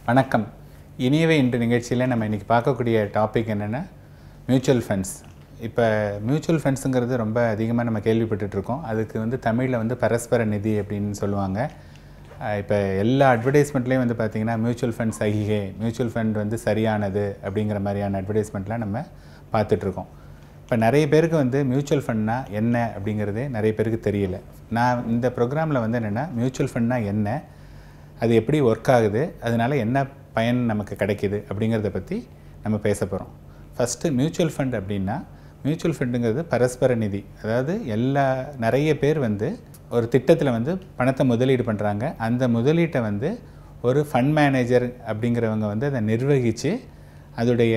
வணக்கம் இனியவே இன்று நிகழ்ச்சியில் நம்ம இன்றைக்கி பார்க்கக்கூடிய டாபிக் என்னென்னா மியூச்சுவல் ஃபண்ட்ஸ் இப்போ மியூச்சுவல் ஃபண்ட்ஸுங்கிறது ரொம்ப அதிகமாக நம்ம கேள்விப்பட்டுட்ருக்கோம் அதுக்கு வந்து தமிழில் வந்து பரஸ்பர நிதி அப்படின்னு சொல்லுவாங்க இப்போ எல்லா அட்வர்டைஸ்மெண்ட்லேயும் வந்து பார்த்திங்கன்னா மியூச்சுவல் ஃபண்ட் சகிகே மியூச்சுவல் ஃபண்ட் வந்து சரியானது அப்படிங்கிற மாதிரியான அட்வர்டைஸ்மெண்ட்லாம் நம்ம பார்த்துட்ருக்கோம் இப்போ நிறைய பேருக்கு வந்து மியூச்சுவல் ஃபண்ட்னா என்ன அப்படிங்கிறதே நிறைய பேருக்கு தெரியல நான் இந்த ப்ரோக்ராமில் வந்து என்னென்னா மியூச்சுவல் ஃபண்ட்னா என்ன அது எப்படி ஒர்க் ஆகுது அதனால என்ன பயன் நமக்கு கிடைக்கிது அப்படிங்கிறத பற்றி நம்ம பேச போகிறோம் ஃபஸ்ட்டு மியூச்சுவல் ஃபண்ட் அப்படின்னா மியூச்சுவல் ஃபண்டுங்கிறது பரஸ்பர நிதி அதாவது எல்லா நிறைய பேர் வந்து ஒரு திட்டத்தில் வந்து பணத்தை முதலீடு பண்ணுறாங்க அந்த முதலீட்டை வந்து ஒரு ஃபண்ட் மேனேஜர் அப்படிங்கிறவங்க வந்து அதை நிர்வகித்து அதோடைய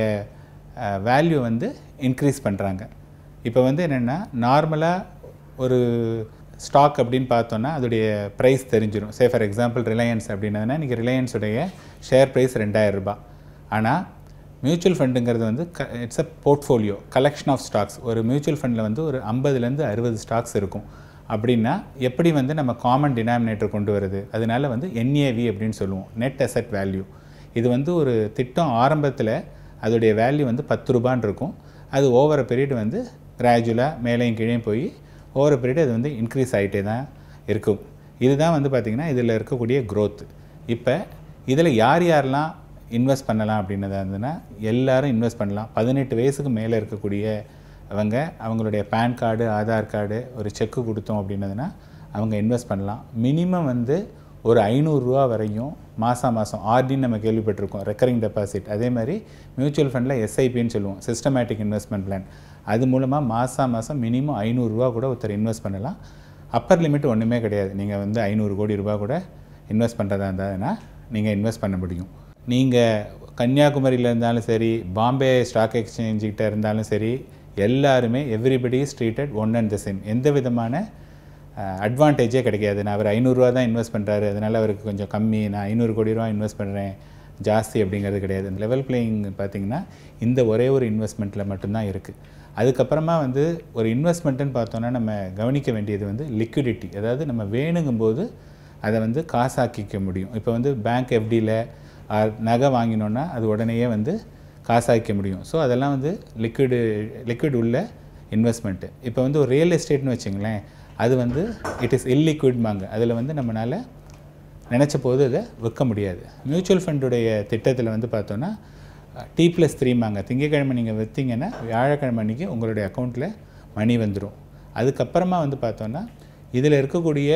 வேல்யூ வந்து இன்க்ரீஸ் பண்ணுறாங்க இப்போ வந்து என்னென்னா நார்மலாக ஒரு ஸ்டாக் அப்படின்னு பார்த்தோன்னா அதோடைய ப்ரைஸ் தெரிஞ்சிடும் சே ஃபார் எக்ஸாம்பிள் ரிலையன்ஸ் அப்படின்னதுன்னா இன்றைக்கி ரிலையன்ஸுடைய ஷேர் ப்ரைஸ் ரெண்டாயிரம் ரூபாய் ஆனால் மியூச்சுவல் ஃபண்டுங்கிறது வந்து க it's uh portfolio collection of stocks ஒரு மியூச்சுவல் ஃபண்டில் வந்து ஒரு ஐம்பதுலேருந்து அறுபது ஸ்டாக்ஸ் இருக்கும் அப்படின்னா எப்படி வந்து நம்ம காமன் டினாமினேட்டர் கொண்டு வருது அதனால வந்து என்ஏவி அப்படின்னு சொல்லுவோம் நெட் அசெட் வேல்யூ இது வந்து ஒரு திட்டம் ஆரம்பத்தில் அதோடைய வேல்யூ வந்து பத்து ரூபான்னு இருக்கும் அது ஓவர பீரியட் வந்து கிராஜுவலாக மேலேயும் கீழேயும் போய் ஓவர பீரியட் அது வந்து இன்க்ரீஸ் ஆகிட்டே தான் இருக்கும் இதுதான் வந்து பார்த்திங்கன்னா இதில் இருக்கக்கூடிய க்ரோத் இப்போ இதில் யார் யாரெல்லாம் இன்வெஸ்ட் பண்ணலாம் அப்படின்னதா இருந்ததுன்னா எல்லாரும் இன்வெஸ்ட் பண்ணலாம் பதினெட்டு வயசுக்கு மேலே இருக்கக்கூடிய அவங்க அவங்களுடைய பேன் கார்டு ஆதார் கார்டு ஒரு செக்கு கொடுத்தோம் அப்படின்னதுன்னா அவங்க இன்வெஸ்ட் பண்ணலாம் மினிமம் வந்து ஒரு ஐநூறுரூவா வரையும் மாதம் மாதம் ஆர்டின்னு நம்ம கேள்விப்பட்டிருக்கோம் ரெக்கரிங் டெபாசிட் அதே மாதிரி மியூச்சுவல் ஃபண்டில் எஸ்ஐபின்னு சொல்லுவோம் சிஸ்டமேட்டிக் இன்வெஸ்ட்மெண்ட் பிளான் அது மூலமாக மாதம் மாதம் மினிமம் ஐநூறுரூவா கூட ஒருத்தர் இன்வெஸ்ட் பண்ணலாம் அப்பர் லிமிட் ஒன்றுமே கிடையாது நீங்கள் வந்து ஐநூறு கோடி ரூபா கூட இன்வெஸ்ட் பண்ணுறதா இருந்ததுன்னா நீங்கள் இன்வெஸ்ட் பண்ண முடியும் நீங்கள் கன்னியாகுமரியில் இருந்தாலும் சரி பாம்பே ஸ்டாக் எக்ஸ்சேஞ்சுக்கிட்ட இருந்தாலும் சரி எல்லாருமே everybody is treated one and the same எந்த விதமான அட்வான்டேஜே கிடைக்காது நான் அவர் ஐநூறுரூவா தான் இன்வெஸ்ட் பண்ணுறாரு அதனால் அவருக்கு கொஞ்சம் கம்மி நான் ஐநூறு கோடி ரூபா இன்வெஸ்ட் பண்ணுறேன் ஜாஸ்தி அப்படிங்கிறது கிடையாது இந்த லெவல் பிளேயிங் பார்த்திங்கன்னா இந்த ஒரே ஒரு இன்வெஸ்ட்மெண்ட்டில் மட்டும்தான் இருக்குது அதுக்கப்புறமா வந்து ஒரு இன்வெஸ்ட்மெண்ட்டுன்னு பார்த்தோன்னா நம்ம கவனிக்க வேண்டியது வந்து லிக்விடிட்டி அதாவது நம்ம வேணுங்கும்போது அதை வந்து காசாக்கிக்க முடியும் இப்போ வந்து பேங்க் எஃப்டியில் நகை வாங்கினோன்னா அது உடனேயே வந்து காசாக்க முடியும் ஸோ அதெல்லாம் வந்து லிக்விடு லிக்விட் உள்ள இன்வெஸ்ட்மெண்ட்டு இப்போ வந்து ஒரு ரியல் எஸ்டேட்னு வச்சுங்களேன் அது வந்து இட் இஸ் இல்லிக்விட்மாங்க அதில் வந்து நம்மளால் நினச்ச போது அதை விற்க முடியாது மியூச்சுவல் ஃபண்டுடைய திட்டத்தில் வந்து பார்த்தோன்னா டி ப்ளஸ் த்ரீமாங்க திங்கக்கிழமை நீங்கள் விற்றீங்கன்னா வியாழக்கிழமை அன்றைக்கி உங்களுடைய அக்கௌண்ட்டில் மணி வந்துடும் அதுக்கப்புறமா வந்து பார்த்தோன்னா இதில் இருக்கக்கூடிய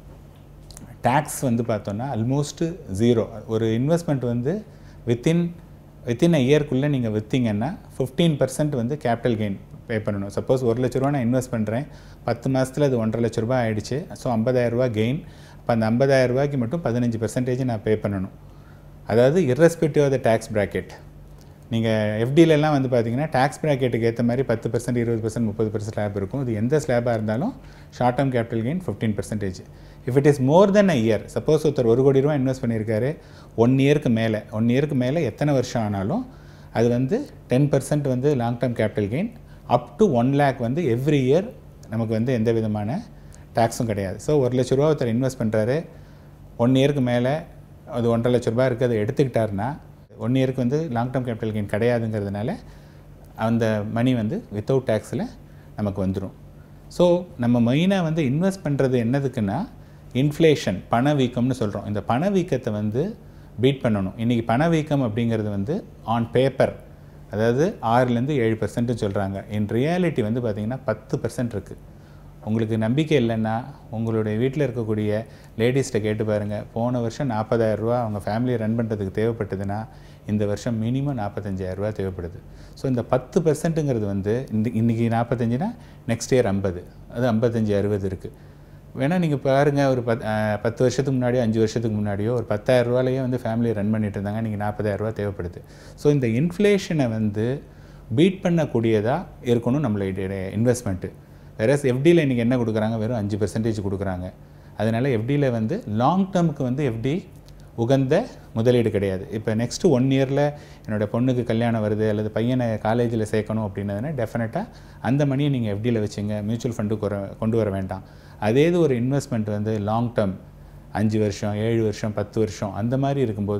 டேக்ஸ் வந்து பார்த்தோன்னா ஆல்மோஸ்ட்டு ஜீரோ ஒரு இன்வெஸ்ட்மெண்ட் வந்து வித்தின் வித்தின் அ இயர்க்குள்ளே நீங்கள் விற்றீங்கன்னா ஃபிஃப்டீன் பர்சன்ட் வந்து கேபிட்டல் கெயின் பே பண்ணணும் சப்போஸ் ஒரு லட்ச ரூபா நான் இன்வெஸ்ட் பண்ணுறேன் பத்து மாதத்தில் அது ஒன்றரை லட்ச ரூபா ஆகிடுச்சு ஸோ ஐம்பதாயிரரூபா கெயின் அப்போ அந்த ஐம்பதாயிரம் ரூபாய்க்கு மட்டும் பதினஞ்சு பர்சன்டேஜ் நான் பே பண்ணணும் அதாவது irrespective of the tax bracket நீங்கள் எஃப்டிலெலாம் வந்து பார்த்தீங்கன்னா டேக்ஸ் ப்ராக்கெட்டுக்கு ஏற்ற மாதிரி பத்து பர்சன்ட் இருபது பர்சன்ட் முப்பது பர்சன்ட் ஸ்லாப் இருக்கும் இது எந்த ஸ்லாபாக இருந்தாலும் short term capital gain fifteen percentage if it is more than uh year suppose ஒருத்தர் ஒரு கோடி ரூபா இன்வெஸ்ட் பண்ணியிருக்காரு ஒன் இயருக்கு மேலே ஒன் இயருக்கு மேலே எத்தனை வருஷம் ஆனாலும் அது வந்து டென் பர்சன்ட் வந்து long term capital gain up to one lakh வந்து எவ்ரி இயர் நமக்கு வந்து எந்த விதமான டேக்ஸும் கிடையாது ஸோ ஒரு லட்ச ரூபா ஒருத்தர் இன்வெஸ்ட் பண்ணுறாரு ஒன் இயருக்கு மேலே அது ஒன்றரை லட்ச ரூபா இருக்குது அதை எடுத்துக்கிட்டாருன்னா ஒன் இயருக்கு வந்து லாங் டேர்ம் கேபிட்டல் கெயின் கிடையாதுங்கிறதுனால அந்த மணி வந்து வித்தவுட் டேக்ஸில் நமக்கு வந்துடும் ஸோ நம்ம மெயினாக வந்து இன்வெஸ்ட் பண்ணுறது என்னதுக்குன்னா இன்ஃப்ளேஷன் பணவீக்கம்னு சொல்கிறோம் இந்த பணவீக்கத்தை வந்து பீட் பண்ணணும் இன்றைக்கி பணவீக்கம் அப்படிங்கிறது வந்து ஆன் பேப்பர் அதாவது ஆறுலேருந்து ஏழு பர்சன்ட்னு சொல்கிறாங்க இன் ரியாலிட்டி வந்து பார்த்திங்கன்னா பத்து பர்சன்ட் இருக்குது உங்களுக்கு நம்பிக்கை இல்லைன்னா உங்களுடைய வீட்டில் இருக்கக்கூடிய லேடிஸ்ட்டை கேட்டு பாருங்கள் போன வருஷம் நாற்பதாயிரரூவா அவங்க ஃபேமிலியை ரன் பண்ணுறதுக்கு தேவைப்பட்டதுன்னா இந்த வருஷம் மினிமம் நாற்பத்தஞ்சாயிரரூவா தேவைப்படுது ஸோ இந்த பத்து பர்சன்ட்டுங்கிறது வந்து இந்த இன்றைக்கி நாற்பத்தஞ்சுனா நெக்ஸ்ட் இயர் ஐம்பது அது ஐம்பத்தஞ்சு அறுபது இருக்குது வேணால் நீங்கள் பாருங்கள் ஒரு பத் பத்து வருஷத்துக்கு முன்னாடியோ அஞ்சு வருஷத்துக்கு முன்னாடியோ ஒரு பத்தாயிரம் ரூபாலேயே வந்து ஃபேமிலியை ரன் பண்ணிட்டு இருந்தாங்க நீங்கள் நாற்பதாயிரரூவா தேவைப்படுது ஸோ இந்த இன்ஃப்ளேஷனை வந்து பீட் பண்ணக்கூடியதாக இருக்கணும் நம்மளுடைய இன்வெஸ்ட்மெண்ட்டு வேற எஃப்டியில் இன்றைக்கி என்ன கொடுக்குறாங்க வெறும் அஞ்சு பர்சன்டேஜ் கொடுக்குறாங்க அதனால் எஃப்டியில் வந்து லாங் டேர்முக்கு வந்து எஃப்டி உகந்த முதலீடு கிடையாது இப்போ நெக்ஸ்ட்டு ஒன் இயரில் என்னோடய பொண்ணுக்கு கல்யாணம் வருது அல்லது பையனை காலேஜில் சேர்க்கணும் அப்படின்னதுன்னா டெஃபினட்டாக அந்த மணியை நீங்கள் எஃப்டியில் வச்சுங்க மியூச்சுவல் ஃபண்டுக்கு வர கொண்டு வர வேண்டாம் அதே இது ஒரு இன்வெஸ்ட்மெண்ட் வந்து லாங் டேர்ம் அஞ்சு வருஷம் ஏழு வருஷம் பத்து வருஷம் அந்த மாதிரி இருக்கும்போது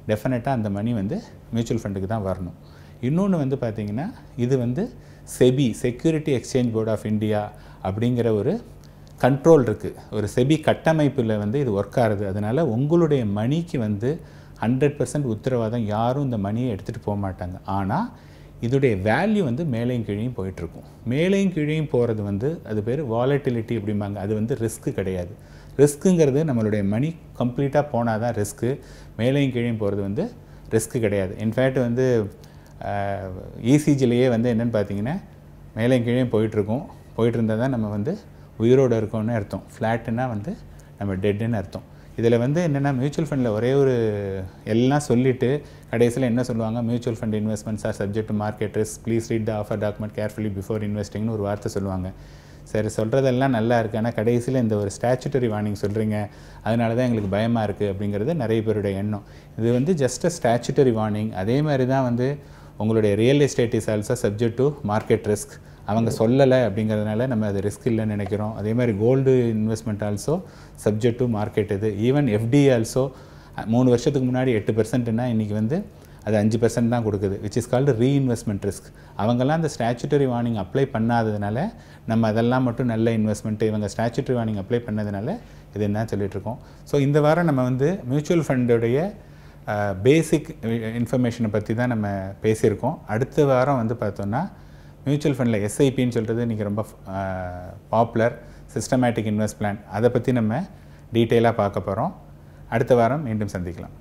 டெஃபினட்டாக அந்த மணி வந்து மியூச்சுவல் ஃபண்டுக்கு தான் வரணும் இன்னொன்று வந்து பார்த்திங்கன்னா இது வந்து SEBI security exchange board of India அப்படிங்கிற ஒரு கண்ட்ரோல் இருக்குது ஒரு செபி கட்டமைப்பில் வந்து இது ஒர்க் ஆகுது அதனால் உங்களுடைய மணிக்கு வந்து ஹண்ட்ரட் பர்சன்ட் உத்தரவாதம் யாரும் இந்த மணியை எடுத்துகிட்டு போக மாட்டாங்க ஆனால் இதோடைய வேல்யூ வந்து மேலேயும் கீழேயும் போயிட்டுருக்கும் மேலேயும் கீழேயும் போகிறது வந்து அது பேர் வாலட்டிலிட்டி அப்படிம்பாங்க அது வந்து ரிஸ்க்கு கிடையாது ரிஸ்க்குங்கிறது நம்மளுடைய மணி கம்ப்ளீட்டாக போனால் தான் ரிஸ்க்கு மேலேயும் கீழேயும் போகிறது வந்து ரிஸ்க்கு கிடையாது இன்ஃபேக்ட் வந்து இசிஜிலேயே வந்து என்னென்னு பார்த்தீங்கன்னா மேலேயும் கீழேயும் போயிட்டுருக்கும் போயிட்டு இருந்தால் தான் நம்ம வந்து உயிரோடு இருக்கோம்னு அர்த்தம் ஃப்ளாட்டுன்னா வந்து நம்ம டெட்டுன்னு அர்த்தம் இதில் வந்து என்னென்னா மியூச்சுவல் ஃபண்டில் ஒரே ஒரு எல்லாம் சொல்லிவிட்டு கடைசியில் என்ன சொல்லுவாங்க mutual fund investments are subject to market risk please read the offer document carefully before இன்வெஸ்டிங்னு ஒரு வார்த்தை சொல்லுவாங்க சரி சொல்கிறதெல்லாம் நல்லா இருக்குது ஆனால் கடைசியில் இந்த ஒரு ஸ்டாச்சுட்டரி வார்னிங் சொல்கிறீங்க அதனால தான் எங்களுக்கு பயமாக இருக்குது அப்படிங்கிறது நிறைய பேருடைய எண்ணம் இது வந்து ஜஸ்ட் அ ஸ்டாச்சுட்டரி வார்னிங் அதே மாதிரி தான் வந்து உங்களுடைய real estate is also subject to market risk அவங்க சொல்லலை அப்படிங்கிறதுனால நம்ம அது ரிஸ்க் இல்லைன்னு நினைக்கிறோம் அதே மாதிரி gold investment also subject to market இது ஈவன் எஃப்டி ஆல்சோ மூணு வருஷத்துக்கு முன்னாடி எட்டு பர்சன்ட்னா இன்றைக்கி வந்து அது அஞ்சு பர்சன்ட் தான் கொடுக்குது which is called reinvestment risk அவங்கெல்லாம் அந்த ஸ்டாச்சுட்டரி வார்னிங் அப்ளை பண்ணாததுனால நம்ம அதெல்லாம் மட்டும் நல்ல இன்வெஸ்ட்மெண்ட்டு இவங்க ஸ்டாச்சுட்டரி வார்னிங் அப்ளை பண்ணதுனால இது என்ன சொல்லிகிட்ருக்கோம் ஸோ இந்த வாரம் நம்ம வந்து மியூச்சுவல் ஃபண்டுடைய பேசிக் இன்ஃபர்மேஷனை பற்றி தான் நம்ம பேசியிருக்கோம் அடுத்த வாரம் வந்து பார்த்தோன்னா மியூச்சுவல் ஃபண்டில் எஸ்ஐபின்னு சொல்கிறது இன்றைக்கி ரொம்ப பாப்புலர் சிஸ்டமேட்டிக் இன்வெஸ்ட் பிளான் அதை பற்றி நம்ம டீட்டெயிலாக பார்க்க போகிறோம் அடுத்த வாரம் மீண்டும் சந்திக்கலாம்